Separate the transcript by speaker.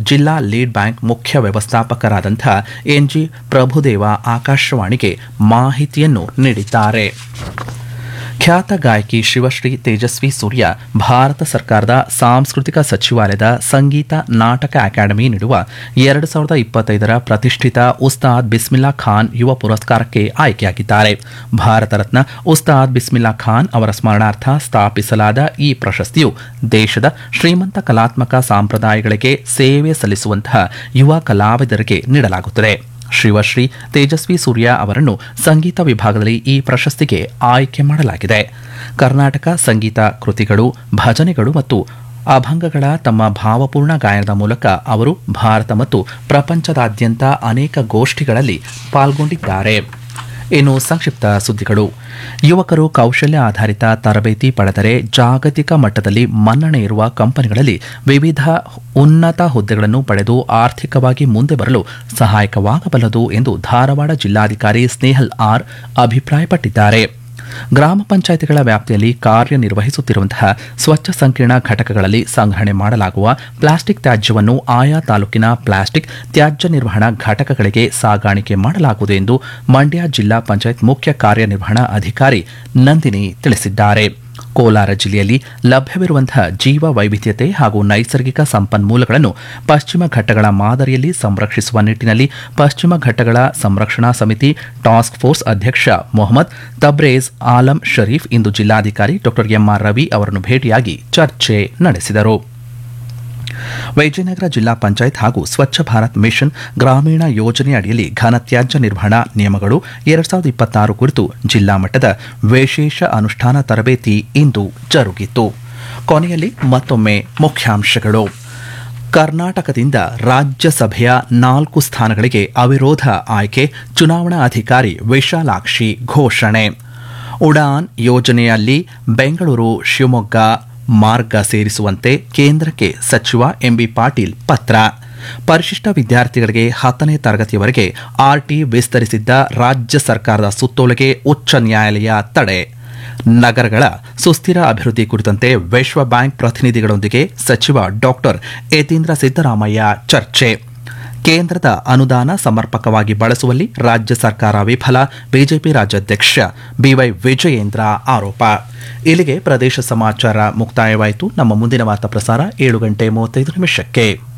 Speaker 1: ಜಿಲ್ಲಾ lead bank ಮುಖ್ಯ ವ್ಯವಸ್ಥಾಪಕರಾದಂಥ NG Prabhudeva ಆಕಾಶವಾಣಿಗೆ ಮಾಹಿತಿಯನ್ನು ನೀಡಿದ್ದಾರೆ ಖ್ಯಾತ ಗಾಯಕಿ ಶಿವಶ್ರೀ ತೇಜಸ್ವಿ ಸೂರ್ಯ ಭಾರತ ಸರ್ಕಾರದ ಸಾಂಸ್ಕೃತಿಕ ಸಚಿವಾಲಯದ ಸಂಗೀತ ನಾಟಕ ಅಕಾಡೆಮಿ ನೀಡುವ ಎರಡು ಸಾವಿರದ ಇಪ್ಪತ್ತೈದರ ಪ್ರತಿಷ್ಠಿತ ಉಸ್ತಾದ್ ಬಿಸ್ಮಿಲ್ಲಾ ಖಾನ್ ಯುವ ಪುರಸ್ಕಾರಕ್ಕೆ ಆಯ್ಕೆಯಾಗಿದ್ದಾರೆ ಭಾರತ ರತ್ನ ಉಸ್ತಾದ್ ಬಿಸ್ಮಿಲ್ಲಾ ಖಾನ್ ಅವರ ಸ್ಮರಣಾರ್ಥ ಸ್ಥಾಪಿಸಲಾದ ಈ ಪ್ರಶಸ್ತಿಯು ದೇಶದ ಶ್ರೀಮಂತ ಕಲಾತ್ಮಕ ಸಂಪ್ರದಾಯಗಳಿಗೆ ಸೇವೆ ಸಲ್ಲಿಸುವಂತಹ ಯುವ ಕಲಾವಿದರಿಗೆ ನೀಡಲಾಗುತ್ತದೆ ಶಿವಶ್ರೀ ತೇಜಸ್ವಿ ಸೂರ್ಯ ಅವರನ್ನು ಸಂಗೀತ ವಿಭಾಗದಲ್ಲಿ ಈ ಪ್ರಶಸ್ತಿಗೆ ಆಯ್ಕೆ ಮಾಡಲಾಗಿದೆ ಕರ್ನಾಟಕ ಸಂಗೀತ ಕೃತಿಗಳು ಭಜನೆಗಳು ಮತ್ತು ಅಭಂಗಗಳ ತಮ್ಮ ಭಾವಪೂರ್ಣ ಗಾಯನದ ಮೂಲಕ ಅವರು ಭಾರತ ಮತ್ತು ಪ್ರಪಂಚದಾದ್ಯಂತ ಅನೇಕ ಗೋಷ್ಠಿಗಳಲ್ಲಿ ಪಾಲ್ಗೊಂಡಿದ್ದಾರೆ ಇನ್ನು ಸಂಕ್ಷಿಪ್ತ ಸುದ್ದಿಗಳು ಯುವಕರು ಕೌಶಲ್ಯ ಆಧಾರಿತ ತರಬೇತಿ ಪಡೆದರೆ ಜಾಗತಿಕ ಮಟ್ಟದಲ್ಲಿ ಮನ್ನಣೆ ಇರುವ ಕಂಪನಿಗಳಲ್ಲಿ ವಿವಿಧ ಉನ್ನತ ಹುದ್ದೆಗಳನ್ನು ಪಡೆದು ಆರ್ಥಿಕವಾಗಿ ಮುಂದೆ ಬರಲು ಸಹಾಯಕವಾಗಬಲ್ಲದು ಎಂದು ಧಾರವಾಡ ಜಿಲ್ಲಾಧಿಕಾರಿ ಸ್ನೇಹಲ್ ಆರ್ ಅಭಿಪ್ರಾಯಪಟ್ಟಿದ್ದಾರೆ ಗ್ರಾಮ ಪಂಚಾಯಿತಿಗಳ ವ್ಯಾಪ್ತಿಯಲ್ಲಿ ಕಾರ್ಯನಿರ್ವಹಿಸುತ್ತಿರುವಂತಹ ಸ್ವಚ್ಛ ಸಂಕೀರ್ಣ ಘಟಕಗಳಲ್ಲಿ ಸಂಗ್ರಹಣೆ ಮಾಡಲಾಗುವ ಪ್ಲಾಸ್ಟಿಕ್ ತ್ಯಾಜ್ಯವನ್ನು ಆಯಾ ತಾಲೂಕಿನ ಪ್ಲಾಸ್ಟಿಕ್ ತ್ಯಾಜ್ಯ ನಿರ್ವಹಣಾ ಘಟಕಗಳಿಗೆ ಸಾಗಾಣಿಕೆ ಮಾಡಲಾಗುವುದು ಎಂದು ಮಂಡ್ಯ ಜಿಲ್ಲಾ ಪಂಚಾಯತ್ ಮುಖ್ಯ ಕಾರ್ಯನಿರ್ವಹಣಾ ಅಧಿಕಾರಿ ನಂದಿನಿ ತಿಳಿಸಿದ್ದಾರೆ ಕೋಲಾರ ಜಿಲ್ಲೆಯಲ್ಲಿ ಲಭ್ಯವಿರುವಂತಹ ಜೀವ ವೈವಿಧ್ಯತೆ ಹಾಗೂ ನೈಸರ್ಗಿಕ ಸಂಪನ್ಮೂಲಗಳನ್ನು ಪಶ್ಚಿಮ ಘಟ್ಟಗಳ ಮಾದರಿಯಲ್ಲಿ ಸಂರಕ್ಷಿಸುವ ನಿಟ್ಟಿನಲ್ಲಿ ಪಶ್ಚಿಮ ಘಟ್ಟಗಳ ಸಂರಕ್ಷಣಾ ಸಮಿತಿ ಟಾಸ್ಕ್ ಫೋರ್ಸ್ ಅಧ್ಯಕ್ಷ ಮೊಹಮ್ಮದ್ ತಬ್ರೇಜ್ ಆಲಂ ಶರೀಫ್ ಇಂದು ಜಿಲ್ಲಾಧಿಕಾರಿ ಡಾ ಎಂಆರ್ ರವಿ ಅವರನ್ನು ಭೇಟಿಯಾಗಿ ಚರ್ಚೆ ನಡೆಸಿದರು ವಿಜಯನಗರ ಜಿಲ್ಲಾ ಪಂಚಾಯತ್ ಹಾಗೂ ಸ್ವಚ್ಛ ಭಾರತ್ ಮಿಷನ್ ಗ್ರಾಮೀಣ ಯೋಜನೆ ಅಡಿಯಲ್ಲಿ ಘನತ್ಯಾಜ್ಯ ನಿರ್ವಹಣಾ ನಿಯಮಗಳು ಎರಡ್ ಸಾವಿರದ ಇಪ್ಪತ್ತಾರು ಕುರಿತು ಜಿಲ್ಲಾ ಮಟ್ಟದ ವಿಶೇಷ ಅನುಷ್ಠಾನ ತರಬೇತಿ ಇಂದು ಜರುಗಿತು ಕೊನೆಯಲ್ಲಿ ಮತ್ತೊಮ್ಮೆ ಮುಖ್ಯಾಂಶಗಳು ಕರ್ನಾಟಕದಿಂದ ರಾಜ್ಯಸಭೆಯ ನಾಲ್ಕು ಸ್ಥಾನಗಳಿಗೆ ಅವಿರೋಧ ಆಯ್ಕೆ ಚುನಾವಣಾ ಅಧಿಕಾರಿ ವಿಶಾಲಾಕ್ಷಿ ಘೋಷಣೆ ಉಡಾನ್ ಯೋಜನೆಯಲ್ಲಿ ಬೆಂಗಳೂರು ಶಿವಮೊಗ್ಗ ಮಾರ್ಗ ಸೇರಿಸುವಂತೆ ಕೇಂದ್ರಕ್ಕೆ ಸಚಿವ ಎಂಬಿ ಪಾಟೀಲ್ ಪತ್ರ ಪರಿಶಿಷ್ಟ ವಿದ್ಯಾರ್ಥಿಗಳಿಗೆ ಹತ್ತನೇ ತರಗತಿಯವರೆಗೆ ಆರ್ಟಿ ವಿಸ್ತರಿಸಿದ್ದ ರಾಜ್ಯ ಸರ್ಕಾರದ ಸುತ್ತೋಲೆಗೆ ಉಚ್ಚ ನ್ಯಾಯಾಲಯ ತಡೆ ನಗರಗಳ ಸುಸ್ಥಿರ ಅಭಿವೃದ್ಧಿ ಕುರಿತಂತೆ ವಿಶ್ವ ಬ್ಯಾಂಕ್ ಪ್ರತಿನಿಧಿಗಳೊಂದಿಗೆ ಸಚಿವ ಡಾಕ್ಟರ್ ಯತೀಂದ್ರ ಸಿದ್ದರಾಮಯ್ಯ ಚರ್ಚೆ ಕೇಂದ್ರದ ಅನುದಾನ ಸಮರ್ಪಕವಾಗಿ ಬಳಸುವಲ್ಲಿ ರಾಜ್ಯ ಸರ್ಕಾರ ವಿಫಲ ಬಿಜೆಪಿ ರಾಜ್ಯಾಧ್ಯಕ್ಷ ಬಿವೈ ವಿಜಯೇಂದ್ರ ಆರೋಪ ಇಲ್ಲಿಗೆ ಪ್ರದೇಶ ಸಮಾಚಾರ ಮುಕ್ತಾಯವಾಯಿತು ನಮ್ಮ ಮುಂದಿನ ವಾರ್ತಾ ಪ್ರಸಾರ ಏಳು ಗಂಟೆ ಮೂವತ್ತೈದು ನಿಮಿಷಕ್ಕೆ